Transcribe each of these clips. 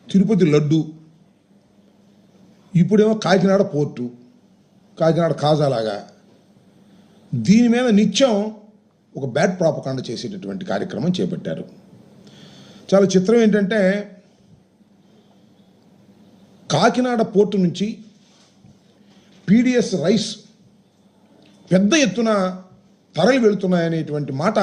తిరుపతి లడ్డు ఇప్పుడేమో కాకినాడ పోర్టు కాకినాడ కాజాలాగా దీని మీద నిత్యం ఒక బ్యాడ్ ప్రాపకాండ చేసేటటువంటి కార్యక్రమం చేపట్టారు చాలా చిత్రం ఏంటంటే కాకినాడ పోర్టు నుంచి పీడిఎస్ రైస్ పెద్ద ఎత్తున తరలి వెళ్తున్నాయనేటువంటి మాట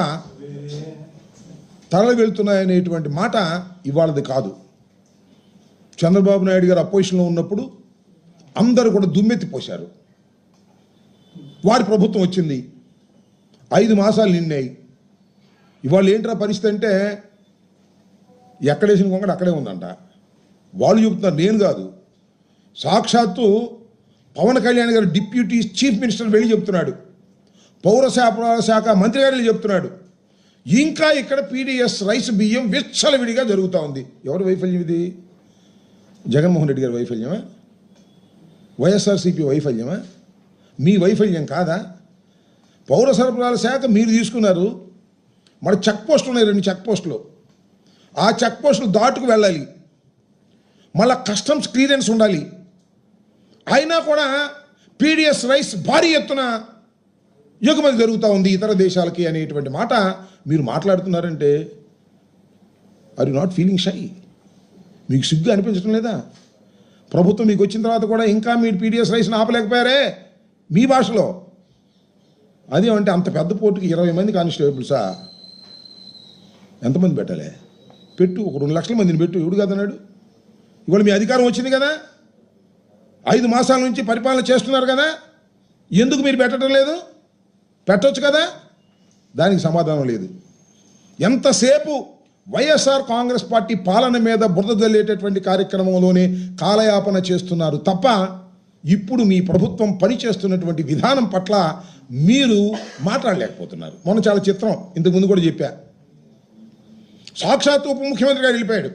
తరలి వెళ్తున్నాయనేటువంటి మాట ఇవాళది కాదు చంద్రబాబు నాయుడు గారు అపోజిషన్లో ఉన్నప్పుడు అందరూ కూడా దుమ్మెత్తిపోశారు వారి ప్రభుత్వం వచ్చింది ఐదు మాసాలు నిన్నాయి ఇవాళ ఏంట్రా పరిస్థితి అంటే ఎక్కడేసిన కొంగడు అక్కడే ఉందంట వాళ్ళు చెబుతున్నారు నేను కాదు సాక్షాత్తు పవన్ కళ్యాణ్ గారు డిప్యూటీ చీఫ్ మినిస్టర్ వెళ్ళి చెప్తున్నాడు పౌర సరఫరాల శాఖ మంత్రి గారు వెళ్ళి చెప్తున్నాడు ఇంకా ఇక్కడ పీడిఎస్ రైస్ బియ్యం విచ్చలవిడిగా జరుగుతూ ఉంది ఎవరి వైఫల్యం ఇది జగన్మోహన్ రెడ్డి గారి వైఫల్యమా వైఎస్ఆర్సీపీ వైఫల్యమా మీ వైఫల్యం కాదా పౌర సరఫరాల శాఖ మీరు తీసుకున్నారు మన చెక్ పోస్టులు ఉన్నాయి రెండు చెక్ పోస్టులు ఆ చెక్ పోస్టులు దాటుకు వెళ్ళాలి మళ్ళా కస్టమ్స్ క్లియరెన్స్ ఉండాలి అయినా కూడా పీడిఎస్ రైస్ భారీ ఎత్తున ఎగుమతి జరుగుతూ ఉంది ఇతర దేశాలకి అనేటువంటి మాట మీరు మాట్లాడుతున్నారంటే are you not feeling shy మీకు సిగ్గు అనిపించడం లేదా ప్రభుత్వం మీకు వచ్చిన తర్వాత కూడా ఇంకా మీరు పీడిఎస్ రైస్ని ఆపలేకపోయారే మీ భాషలో అదేమంటే అంత పెద్ద పోటుకి ఇరవై మంది కానిస్టేబుల్సా ఎంతమంది పెట్టాలి పెట్టు ఒక రెండు లక్షల మందిని పెట్టు ఎవడు కదన్నాడు ఇవాళ మీ అధికారం వచ్చింది కదా ఐదు మాసాల నుంచి పరిపాలన చేస్తున్నారు కదా ఎందుకు మీరు పెట్టడం లేదు పెట్టొచ్చు కదా దానికి సమాధానం లేదు ఎంతసేపు వైఎస్ఆర్ కాంగ్రెస్ పార్టీ పాలన మీద బురద జల్లేటటువంటి కార్యక్రమంలోనే కాలయాపన చేస్తున్నారు తప్ప ఇప్పుడు మీ ప్రభుత్వం పనిచేస్తున్నటువంటి విధానం పట్ల మీరు మాట్లాడలేకపోతున్నారు మొన్న చాలా చిత్రం ఇంతకు ముందు కూడా చెప్పా సాక్షాత్ ఉప ముఖ్యమంత్రి గారు వెళ్ళిపోయాడు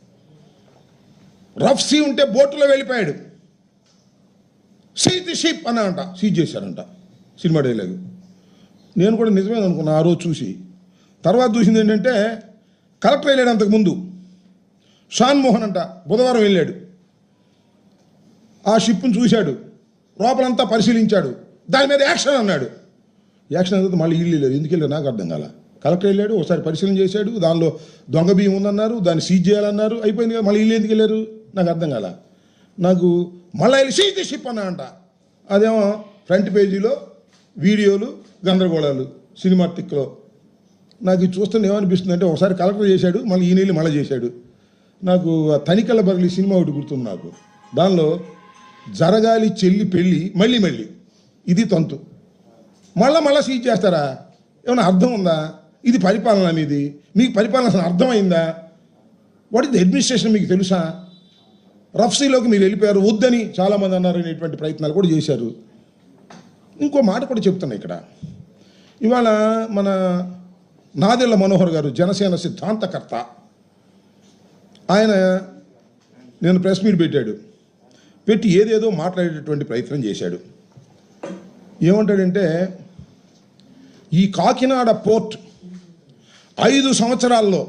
రఫ్ సీ ఉంటే బోటులో వెళ్ళిపోయాడు సీట్ షిప్ అని అంట సీజ్ చేశారంట సినిమా డైలాగ్ నేను కూడా నిజమే అనుకున్నా ఆ రోజు చూసి తర్వాత చూసింది ఏంటంటే కలెక్టర్ వెళ్ళాడు అంతకుముందు షాన్ మోహన్ అంట బుధవారం వెళ్ళాడు ఆ షిప్ను చూశాడు లోపలంతా పరిశీలించాడు దాని మీద యాక్షన్ అన్నాడు యాక్షన్ అనేది మళ్ళీ ఇల్లు వెళ్ళారు ఎందుకు వెళ్ళారు నాకు అర్థం కాల కలెక్టర్ వెళ్ళాడు ఒకసారి పరిశీలన చేశాడు దానిలో దొంగ బియ్యం ఉందన్నారు దాన్ని సీజ్ చేయాలన్నారు అయిపోయింది కదా మళ్ళీ ఇల్లు ఎందుకు వెళ్ళారు నాకు అర్థం కాల నాకు మళ్ళీ వెళ్ళి సీజ్ ది షిప్ అన్నా అంట అదేమో ఫ్రంట్ పేజీలో వీడియోలు గందరగోళాలు సినిమాటిక్లో నాకు ఇది చూస్తుంటే ఏమనిపిస్తుంది అంటే ఒకసారి కలెక్టర్ చేశాడు మళ్ళీ ఈ నీళ్ళు మళ్ళీ చేశాడు నాకు ఆ తనికల బరలి సినిమా ఒకటి గుర్తుంది నాకు దానిలో జరగాలి చెల్లి పెళ్ళి మళ్ళీ మళ్ళీ ఇది తంతు మళ్ళా మళ్ళీ సీజ్ చేస్తారా ఏమైనా అర్థం ఉందా ఇది పరిపాలన మీది మీకు పరిపాలన అసలు అర్థమైందా వాట్ ఇస్ ది అడ్మినిస్ట్రేషన్ మీకు తెలుసా రఫ్సీలోకి మీరు వెళ్ళిపోయారు వద్దని చాలామంది అన్నారు అనేటువంటి ప్రయత్నాలు కూడా చేశారు ఇంకో మాట కూడా చెప్తున్నా ఇక్కడ ఇవాళ మన నాదెళ్ల మనోహర్ గారు జనసేన సిద్ధాంతకర్త ఆయన నేను ప్రెస్ మీట్ పెట్టాడు పెట్టి ఏదేదో మాట్లాడేటటువంటి ప్రయత్నం చేశాడు ఏమంటాడంటే ఈ కాకినాడ పోర్ట్ ఐదు సంవత్సరాల్లో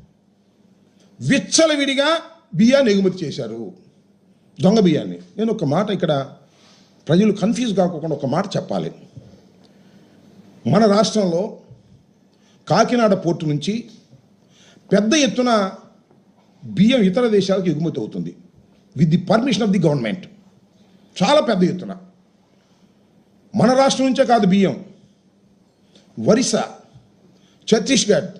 విచ్చలవిడిగా బియ్యాన్ని ఎగుమతి చేశారు దొంగ బియ్యాన్ని నేను ఒక మాట ఇక్కడ ప్రజలు కన్ఫ్యూజ్ కాకుండా ఒక మాట చెప్పాలి మన రాష్ట్రంలో కాకినాడ పోర్టు నుంచి పెద్ద ఎత్తున బియ్యం ఇతర దేశాలకు ఎగుమతి అవుతుంది with the permission of the government చాలా పెద్ద ఎత్తున మన రాష్ట్రం నుంచే కాదు బియ్యం ఒరిస్సా ఛత్తీస్గఢ్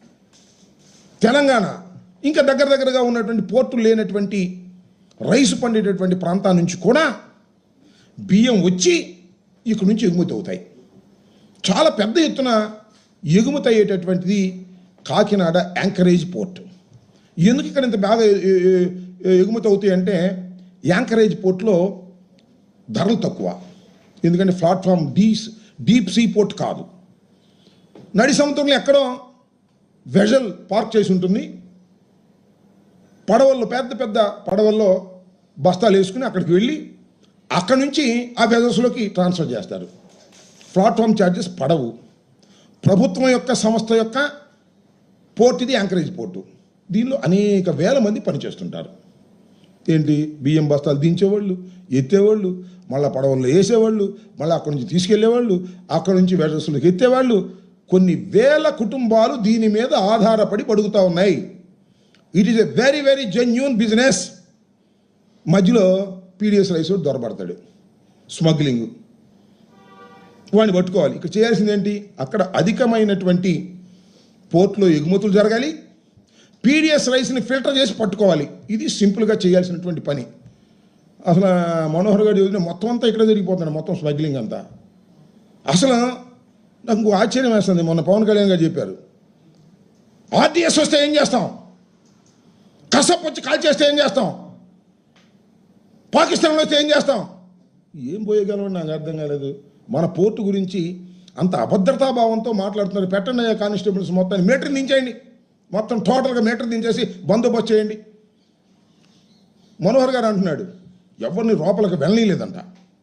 తెలంగాణ ఇంకా దగ్గర దగ్గరగా ఉన్నటువంటి పోర్టులు లేనటువంటి రైసు పండేటటువంటి ప్రాంతాల నుంచి కూడా బియ్యం వచ్చి ఇక్కడ నుంచి ఎగుమతి అవుతాయి చాలా పెద్ద ఎత్తున ఎగుమతి అయ్యేటటువంటిది కాకినాడ యాంకరేజ్ పోర్ట్ ఎందుకు ఇక్కడ ఇంత బాగా ఎ- ఎ- ఎ- ఎగుమతి అవుతాయి అంటే యాంకరేజ్ పోర్ట్లో ధరలు తక్కువ ఎందుకంటే ప్లాట్ఫామ్ డీస్ డీప్ సీ పోర్ట్ కాదు నడి సముద్రంలో ఎక్కడో వెజల్ పార్క్ చేసి ఉంటుంది పడవల్లో పెద్ద పెద్ద పడవల్లో బస్తాలు వేసుకుని అక్కడికి వెళ్ళి అక్కడి నుంచి ఆ వెజల్స్లోకి ట్రాన్స్ఫర్ చేస్తారు ప్లాట్ఫామ్ ఛార్జెస్ పడవు ప్రభుత్వం యొక్క సంస్థ యొక్క పోర్ట్ ఇది యాంకరేజ్ పోర్టు దీనిలో అనేక వేల మంది పనిచేస్తుంటారు ఏంటి బియ్యం బస్తాలు దించేవాళ్ళు ఎత్తేవాళ్ళు మళ్ళీ పడవల్లో వేసేవాళ్ళు మళ్ళీ అక్కడి నుంచి తీసుకెళ్లేవాళ్ళు అక్కడి నుంచి వెడసులకు ఎత్తేవాళ్ళు కొన్ని వేల కుటుంబాలు దీని మీద ఆధారపడి పడుగుతూ ఉన్నాయి it is a very very genuine business మధ్యలో పీడిఎస్ రైస్ వాడు దొరబడతాడు స్మగ్లింగ్ వాడిని పట్టుకోవాలి ఇక్కడ చేయాల్సింది ఏంటి అక్కడ అధికమైనటువంటి పోర్ట్లో ఎగుమతులు జరగాలి పీడిఎస్ రైస్ని ఫిల్టర్ చేసి పట్టుకోవాలి ఇది సింపుల్గా చేయాల్సినటువంటి పని అసలు మనోహర్ గారు చదివిన మొత్తం అంతా ఇక్కడ జరిగిపోతుంది మొత్తం స్మగ్లింగ్ అంతా అసలు నాకు ఇంకో ఆశ్చర్యం వేస్తుంది మొన్న పవన్ కళ్యాణ్ గారు చెప్పారు ఆర్డీఎస్ వస్తే ఏం చేస్తాం కసప్ వచ్చి కాల్ చేస్తే ఏం చేస్తాం పాకిస్తాన్లో వస్తే ఏం చేస్తాం ఏం పోయగలవని నాకు అర్థం కాలేదు మన పోర్టు గురించి అంత అభద్రతా భావంతో మాట్లాడుతున్నారు పెట్టండి అయ్యా కానిస్టేబుల్స్ మొత్తాన్ని మీటర్ దించేయండి మొత్తం టోటల్గా మీటర్ దించేసి బందోబస్తు చేయండి మనోహర్ గారు అంటున్నాడు ఎవరిని లోపలికి వెళ్ళనీయలేదంట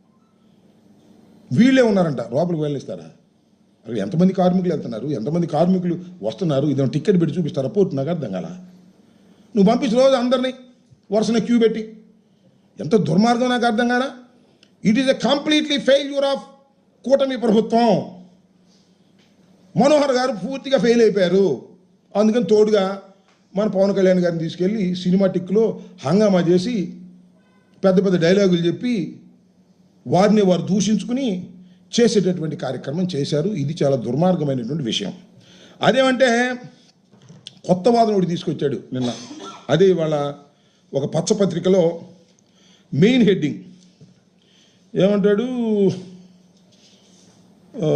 వీళ్ళే ఉన్నారంట లోపలికి వెళ్ళిస్తారా అక్కడ ఎంతమంది కార్మికులు వెళ్తున్నారు ఎంతమంది కార్మికులు వస్తున్నారు ఇదేమో టికెట్ పెట్టి చూపిస్తారా పోర్టు నాకు అర్థం కాల నువ్వు పంపించు రోజు అందరినీ వరుసన క్యూ పెట్టి ఎంత దుర్మార్గం నాకు అర్థం కాదా it is a completely failure of కూటమి ప్రభుత్వం మనోహర్ గారు పూర్తిగా ఫెయిల్ అయిపోయారు అందుకని తోడుగా మన పవన్ కళ్యాణ్ గారిని తీసుకెళ్ళి సినిమాటిక్లో హంగామా చేసి పెద్ద పెద్ద డైలాగులు చెప్పి వారిని వారు దూషించుకుని చేసేటటువంటి కార్యక్రమం చేశారు ఇది చాలా దుర్మార్గమైనటువంటి విషయం అదేమంటే కొత్త వాదన ఒకటి తీసుకొచ్చాడు నిన్న అదే ఇవాళ ఒక పచ్చపత్రికలో మెయిన్ హెడ్డింగ్ ఏమంటాడు ఆ,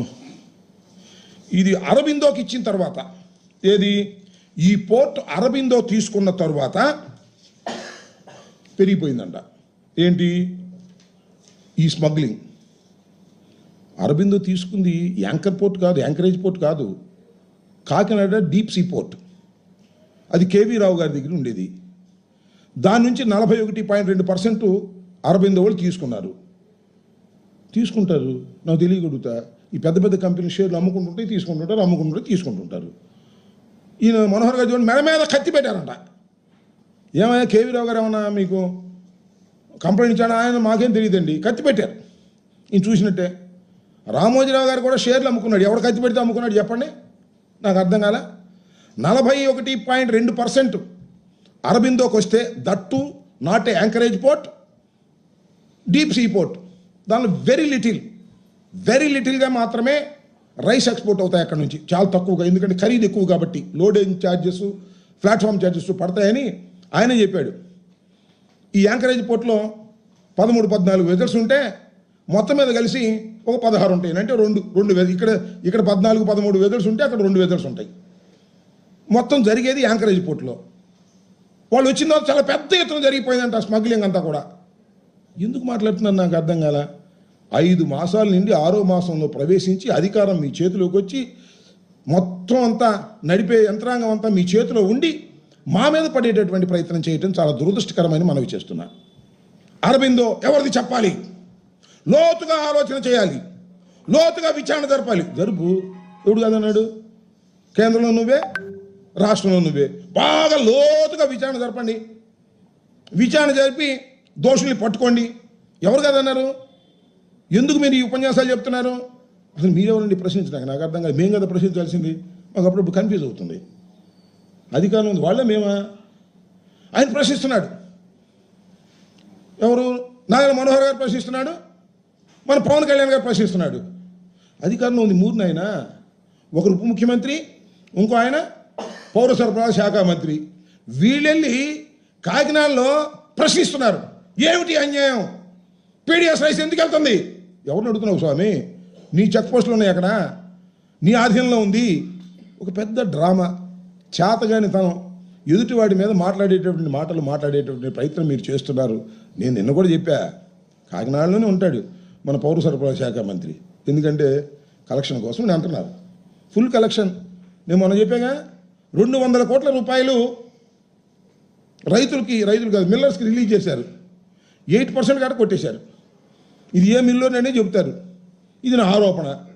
ఇది అరబిందోకి ఇచ్చిన తర్వాత ఏది ఈ పోర్ట్ అరబిందో తీసుకున్న తర్వాత పెరిగిపోయిందంట ఏంటి ఈ స్మగ్లింగ్ అరబిందో తీసుకుంది యాంకర్ పోర్ట్ కాదు యాంకరేజ్ పోర్ట్ కాదు కాకినాడ డీప్ సీ పోర్ట్ అది కేవీ రావు గారి దగ్గర ఉండేది దాని నుంచి నలభై ఒకటి పాయింట్ రెండు పర్సెంట్ అరబిందో వాళ్ళు తీసుకున్నారు తీసుకుంటారు నాకు తెలియగలుగుతా ఈ పెద్ద పెద్ద కంపెనీ షేర్లు అమ్ముకుంటుంటే తీసుకుంటుంటారు అమ్ముకుంటుంటే తీసుకుంటుంటారు ఈయన మనోహర్ గారు చూడండి మెడ మీద కత్తి పెట్టారంట ఏమయ్యా కేవీ రావు గారు ఏమన్నా మీకు కంప్లైంట్ ఇచ్చాడు ఆయన మాకేం తెలియదండి కత్తి పెట్టారు ఈయన చూసినట్టే రామోజీరావు గారు కూడా షేర్లు అమ్ముకున్నాడు ఎవడు కత్తి పెడితే అమ్ముకున్నాడు చెప్పండి నాకు అర్థం కాల నలభై ఒకటి పాయింట్ రెండు పర్సెంట్ అరబిందోకి వస్తే that not a anchorage port deep sea port దానిలో వెరీ లిటిల్ వెరీ లిటిల్గా మాత్రమే రైస్ ఎక్స్పోర్ట్ అవుతాయి అక్కడ నుంచి చాలా తక్కువగా ఎందుకంటే ఖరీదు ఎక్కువ కాబట్టి లోడింగ్ ఛార్జెస్ ప్లాట్ఫామ్ ఛార్జెస్ పడతాయని ఆయన చెప్పాడు ఈ యాంకరేజ్ పోర్ట్లో పదమూడు పద్నాలుగు వెజల్స్ ఉంటే మొత్తం మీద కలిసి ఒక పదహారు ఉంటాయి అంటే రెండు రెండు వెద ఇక్కడ ఇక్కడ పద్నాలుగు పదమూడు వెజల్స్ ఉంటే అక్కడ రెండు వెజల్స్ ఉంటాయి మొత్తం జరిగేది యాంకరేజ్ పోర్ట్లో వాళ్ళు వచ్చిన తర్వాత చాలా పెద్ద ఎత్తున జరిగిపోయిందంట స్మగ్లింగ్ అంతా కూడా ఎందుకు మాట్లాడుతున్నారు నాకు అర్థం కాల ఐదు మాసాల నుండి ఆరో మాసంలో ప్రవేశించి అధికారం మీ చేతిలోకి వచ్చి మొత్తం అంతా నడిపే యంత్రాంగం అంతా మీ చేతిలో ఉండి మా మీద పడేటటువంటి ప్రయత్నం చేయటం చాలా దురదృష్టకరమైన మనవి చేస్తున్నా అరబిందో ఎవరిది చెప్పాలి లోతుగా ఆలోచన చేయాలి లోతుగా విచారణ జరపాలి జరుపు ఎవడు కాదన్నాడు కేంద్రంలో నువ్వే రాష్ట్రంలో నువ్వే బాగా లోతుగా విచారణ జరపండి విచారణ జరిపి దోషుల్ని పట్టుకోండి ఎవరు కదన్నారు ఎందుకు మీరు ఈ ఉపన్యాసాలు చెప్తున్నారు అసలు మీరెవరండి ప్రశ్నించడానికి నాకు అర్థం కాదు మేము కదా ప్రశ్నించాల్సింది మాకు అప్పుడప్పుడు కన్ఫ్యూజ్ అవుతుంది అధికారం ఉంది వాళ్ళే మేమా ఆయన ప్రశ్నిస్తున్నాడు ఎవరు నాగల మనోహర్ గారు ప్రశ్నిస్తున్నాడు మన పవన్ కళ్యాణ్ గారు ప్రశ్నిస్తున్నాడు అధికారంలో ఉంది మూడు ఆయన ఒకరు ఉప ముఖ్యమంత్రి ఇంకో ఆయన పౌర సరఫరాల శాఖ మంత్రి వీళ్ళెళ్ళి కాకినాడలో ప్రశ్నిస్తున్నారు ఏమిటి అన్యాయం పీడిఎస్ రైస్ ఎందుకు వెళ్తుంది ఎవరిని అడుగుతున్నావు స్వామి నీ చెక్ పోస్టులు ఉన్నాయి అక్కడ నీ ఆధీనంలో ఉంది ఒక పెద్ద డ్రామా చేతగాని తనం ఎదుటివాడి మీద మాట్లాడేటటువంటి మాటలు మాట్లాడేటటువంటి ప్రయత్నం మీరు చేస్తున్నారు నేను నిన్న కూడా చెప్పా కాకినాడలోనే ఉంటాడు మన పౌర సరఫరా శాఖ మంత్రి ఎందుకంటే కలెక్షన్ కోసం నేను అంటున్నారు ఫుల్ కలెక్షన్ నేను మొన్న చెప్పాగా రెండు వందల కోట్ల రూపాయలు రైతులకి రైతులు కాదు మిల్లర్స్కి రిలీజ్ చేశారు ఎయిట్ పర్సెంట్ కాడ కొట్టేశారు ఇది ఏ మిల్లోననే చెబుతారు ఇది నా ఆరోపణ